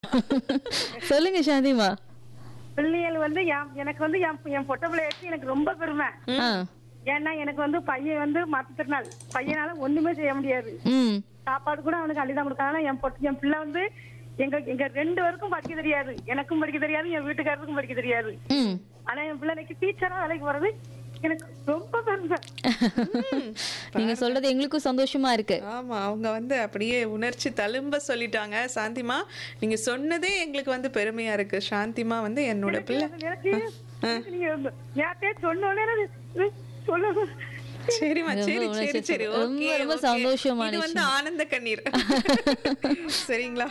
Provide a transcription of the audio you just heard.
சொல்லுங்க சாந்திமா பிள்ளைகள் வந்து என்- எனக்கு வந்து என் என் பொட்ட பிள்ளையாச்சு எனக்கு ரொம்ப பெருமை ஆ ஏன்னா எனக்கு வந்து பையன் வந்து மாற்றுத்திறனாள் பையனால ஒண்ணுமே செய்ய முடியாது ம் சாப்பாடு கூட அவனுக்கு அள்ளிதான் கொடுக்கறதுனால என் பொட்டு என் பிள்ளை வந்து எங்க எங்க ரெண்டு பேருக்கும் படிக்க தெரியாது எனக்கும் படிக்க தெரியாது என் வீட்டுக்காரருக்கும் படிக்க தெரியாது ம் ஆனா என் பிள்ளைக்கு டீச்சரா வேலைக்கு போறது எனக்கு ரொம்ப பெருமை நீங்க சொல்றது எங்களுக்கும் சந்தோஷமா இருக்கு ஆமா அவங்க வந்து அப்படியே உணர்ச்சி தழும்ப சொல்லிட்டாங்க சாந்திமா நீங்க சொன்னதே எங்களுக்கு வந்து பெருமையா இருக்கு சாந்திமா வந்து என்னோட பிள்ளை எனக்கு எனக்கு நீங்க நேரத்தையே சொன்னோன்னே எனக்கு சொல்லணும் சரிம்மா ரொம்ப சரி சரி உணர்ச்சி சரி ரொம்ப, ஓகே ரொம்ப ஓகே. சந்தோஷமான இது வந்து ஆனந்த கண்ணீர் சரிங்களா